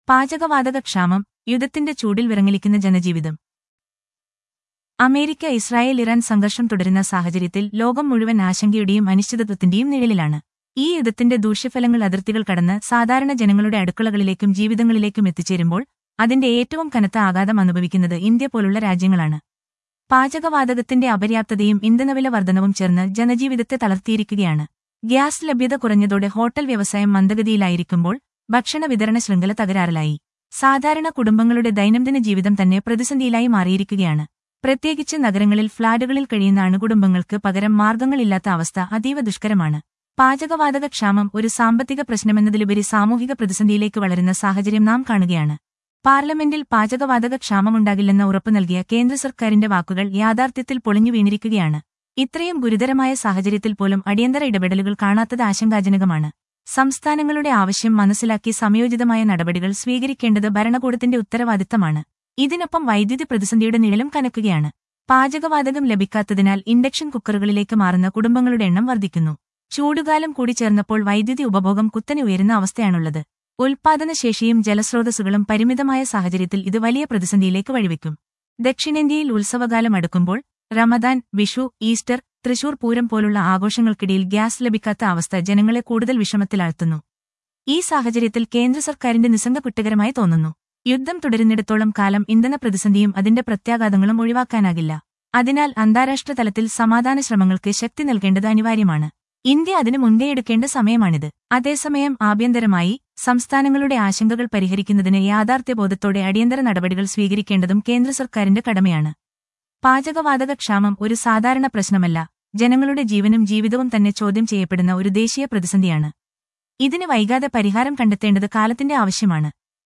പാചകവാതക ക്ഷാമം യുദ്ധത്തിന്റെ ചൂടിൽ വിറങ്ങലിക്കുന്ന ജനജീവിതം അമേരിക്ക ഇസ്രായേൽ ഇറാൻ സംഘർഷം തുടരുന്ന സാഹചര്യത്തിൽ ലോകം മുഴുവൻ ആശങ്കയുടെയും അനിശ്ചിതത്വത്തിന്റെയും നിഴലിലാണ് ഈ യുദ്ധത്തിന്റെ ദൂഷ്യഫലങ്ങൾ അതിർത്തികൾ കടന്ന് സാധാരണ ജനങ്ങളുടെ അടുക്കളകളിലേക്കും ജീവിതങ്ങളിലേക്കും എത്തിച്ചേരുമ്പോൾ അതിന്റെ ഏറ്റവും കനത്ത ആഘാതം അനുഭവിക്കുന്നത് ഇന്ത്യ പോലുള്ള രാജ്യങ്ങളാണ് പാചകവാതകത്തിന്റെ അപര്യാപ്തതയും ഇന്ധനവില വർധനവും ചേർന്ന് ജനജീവിതത്തെ തളർത്തിയിരിക്കുകയാണ് ഗ്യാസ് ലഭ്യത കുറഞ്ഞതോടെ ഹോട്ടൽ വ്യവസായം മന്ദഗതിയിലായിരിക്കുമ്പോൾ ഭക്ഷണ വിതരണ ശൃംഖല തകരാറിലായി സാധാരണ കുടുംബങ്ങളുടെ ദൈനംദിന ജീവിതം തന്നെ പ്രതിസന്ധിയിലായി മാറിയിരിക്കുകയാണ് പ്രത്യേകിച്ച് നഗരങ്ങളിൽ ഫ്ളാറ്റുകളിൽ കഴിയുന്ന അണുകുടുംബങ്ങൾക്ക് പകരം മാർഗങ്ങളില്ലാത്ത അവസ്ഥ അതീവ ദുഷ്കരമാണ് പാചകവാതക ക്ഷാമം ഒരു സാമ്പത്തിക പ്രശ്നമെന്നതിലുപരി സാമൂഹിക പ്രതിസന്ധിയിലേക്ക് വളരുന്ന സാഹചര്യം നാം കാണുകയാണ് പാർലമെന്റിൽ പാചകവാതക ക്ഷാമമുണ്ടാകില്ലെന്ന ഉറപ്പു നൽകിയ കേന്ദ്ര സർക്കാരിന്റെ വാക്കുകൾ യാഥാർത്ഥ്യത്തിൽ പൊളിഞ്ഞു വീണിരിക്കുകയാണ് ഇത്രയും ഗുരുതരമായ സാഹചര്യത്തിൽ പോലും അടിയന്തര ഇടപെടലുകൾ കാണാത്തത് ആശങ്കാജനകമാണ് സംസ്ഥാനങ്ങളുടെ ആവശ്യം മനസ്സിലാക്കി സംയോജിതമായ നടപടികൾ സ്വീകരിക്കേണ്ടത് ഭരണകൂടത്തിന്റെ ഉത്തരവാദിത്തമാണ് ഇതിനൊപ്പം വൈദ്യുതി പ്രതിസന്ധിയുടെ നിഴലും കനക്കുകയാണ് പാചകവാതകം ലഭിക്കാത്തതിനാൽ ഇൻഡക്ഷൻ കുക്കറുകളിലേക്ക് മാറുന്ന കുടുംബങ്ങളുടെ എണ്ണം വർദ്ധിക്കുന്നു ചൂടുകാലം കൂടി ചേർന്നപ്പോൾ വൈദ്യുതി ഉപഭോഗം കുത്തനെ ഉയരുന്ന അവസ്ഥയാണുള്ളത് ഉൽപാദനശേഷിയും ജലസ്രോതസ്സുകളും പരിമിതമായ സാഹചര്യത്തിൽ ഇത് വലിയ പ്രതിസന്ധിയിലേക്ക് വഴിവെക്കും ദക്ഷിണേന്ത്യയിൽ ഉത്സവകാലം അടുക്കുമ്പോൾ റമദാൻ വിഷു ഈസ്റ്റർ തൃശൂർ പൂരം പോലുള്ള ആഘോഷങ്ങൾക്കിടയിൽ ഗ്യാസ് ലഭിക്കാത്ത അവസ്ഥ ജനങ്ങളെ കൂടുതൽ വിഷമത്തിലാഴ്ത്തുന്നു ഈ സാഹചര്യത്തിൽ കേന്ദ്ര സർക്കാരിന്റെ നിസ്സംഗ കുറ്റകരമായി തോന്നുന്നു യുദ്ധം തുടരുന്നിടത്തോളം കാലം ഇന്ധന പ്രതിസന്ധിയും അതിന്റെ പ്രത്യാഘാതങ്ങളും ഒഴിവാക്കാനാകില്ല അതിനാൽ അന്താരാഷ്ട്ര തലത്തിൽ സമാധാന ശ്രമങ്ങൾക്ക് ശക്തി നൽകേണ്ടത് അനിവാര്യമാണ് ഇന്ത്യ അതിന് മുൻകൈയെടുക്കേണ്ട സമയമാണിത് അതേസമയം ആഭ്യന്തരമായി സംസ്ഥാനങ്ങളുടെ ആശങ്കകൾ പരിഹരിക്കുന്നതിന് യാഥാർത്ഥ്യബോധത്തോടെ അടിയന്തര നടപടികൾ സ്വീകരിക്കേണ്ടതും കേന്ദ്ര സർക്കാരിന്റെ കടമയാണ് പാചകവാതക ക്ഷാമം ഒരു സാധാരണ പ്രശ്നമല്ല ജനങ്ങളുടെ ജീവനും ജീവിതവും തന്നെ ചോദ്യം ചെയ്യപ്പെടുന്ന ഒരു ദേശീയ പ്രതിസന്ധിയാണ് ഇതിന് വൈകാതെ പരിഹാരം കണ്ടെത്തേണ്ടത് കാലത്തിന്റെ ആവശ്യമാണ്